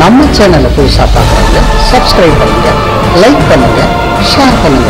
நம்ம சேனலை புதுசா பார்க்குறவங்க சப்ஸ்கிரைப் பண்ணுங்க லைக் பண்ணுங்க ஷேர் பண்ணுங்க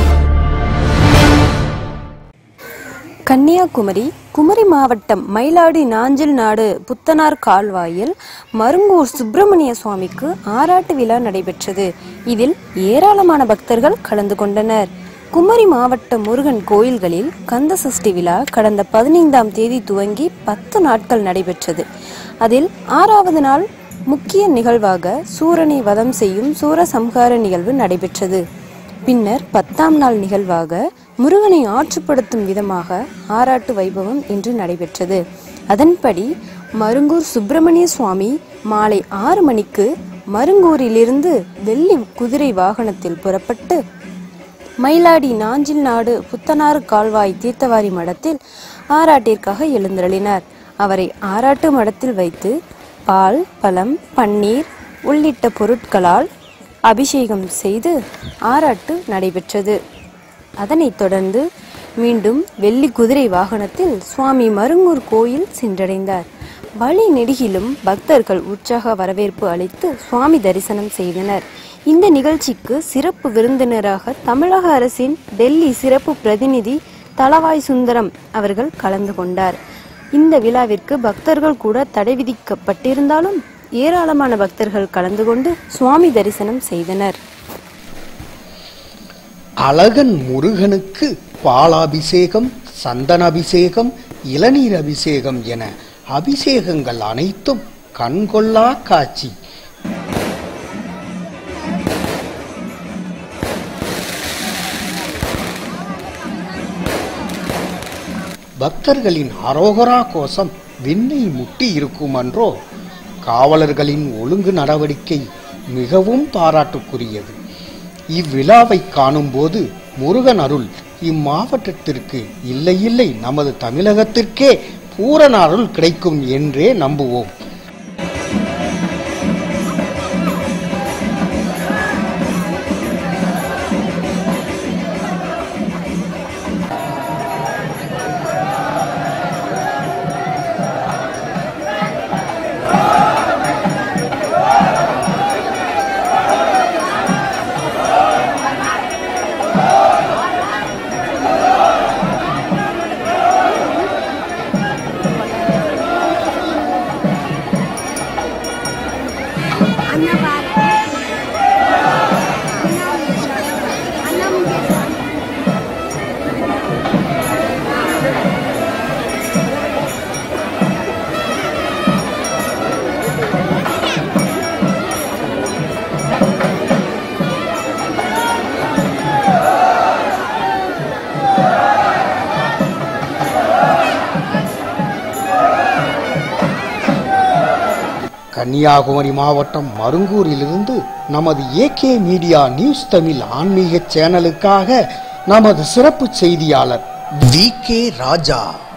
கன்னியாகுமரி குமரி மாவட்டம் மயிலாடி நாஞ்சில் நாடு புத்தனார் கால்வாயில் மருங்கூர் சுப்பிரமணிய சுவாமிக்கு ஆராட்டு விழா நடைபெற்றது இதில் ஏராளமான பக்தர்கள் கலந்து கொண்டனர் குமரி மாவட்ட முருகன் கோயில்களில் கந்த சஷ்டி விழா கடந்த பதினைந்தாம் தேதி துவங்கி பத்து நாட்கள் நடைபெற்றது அதில் ஆறாவது நாள் முக்கிய நிகழ்வாக சூரனை வதம் செய்யும் சூரசம்ஹார நிகழ்வு நடைபெற்றது பின்னர் பத்தாம் நாள் நிகழ்வாக முருகனை ஆற்றுப்படுத்தும் விதமாக ஆராட்டு வைபவம் இன்று நடைபெற்றது அதன்படி மருங்கூர் சுப்பிரமணிய சுவாமி மாலை ஆறு மணிக்கு மருங்கூரிலிருந்து வெள்ளி குதிரை வாகனத்தில் புறப்பட்டு மயிலாடி நாஞ்சில் நாடு புத்தனாறு கால்வாய் தீர்த்தவாரி மடத்தில் ஆராட்டிற்காக எழுந்தருளினார் அவரை ஆராட்டு மடத்தில் வைத்து பால் பழம் பன்னீர் உள்ளிட்ட பொருட்களால் அபிஷேகம் செய்து ஆராட்டு நடைபெற்றது அதனைத் தொடர்ந்து மீண்டும் வெள்ளி குதிரை வாகனத்தில் சுவாமி மருங்கூர் கோயில் சென்றடைந்தார் வழி நெடுகிலும் பக்தர்கள் உற்சாக வரவேற்பு அளித்து சுவாமி தரிசனம் செய்தனர் இந்த நிகழ்ச்சிக்கு சிறப்பு விருந்தினராக தமிழக அரசின் டெல்லி சிறப்பு பிரதிநிதி தளவாய் சுந்தரம் அவர்கள் கலந்து கொண்டார் இந்த விழாவிற்கு பக்தர்கள் கூட தடை விதிக்கப்பட்டிருந்தாலும் ஏராளமான பக்தர்கள் கலந்து கொண்டு சுவாமி தரிசனம் செய்தனர் அழகன் முருகனுக்கு பாலாபிஷேகம் சந்தன அபிஷேகம் இளநீர் அபிஷேகம் என அபிஷேகங்கள் அனைத்தும் கண்கொள்ளா காட்சி பக்தர்களின் அரோகரா கோஷம் விண்ணை முட்டி இருக்கும் அன்றோ காவலர்களின் ஒழுங்கு நடவடிக்கை மிகவும் பாராட்டுக்குரியது இவ்விழாவை காணும்போது முருகன் அருள் இம்மாவட்டத்திற்கு இல்லை இல்லை நமது தமிழகத்திற்கே பூரண அருள் கிடைக்கும் என்றே நம்புவோம் கன்னியாகுமரி மாவட்டம் மருங்கூரிலிருந்து நமது ஏகே மீடியா நியூஸ் தமிழ் ஆன்மீக சேனலுக்காக நமது சிறப்பு செய்தியாளர் வி கே ராஜா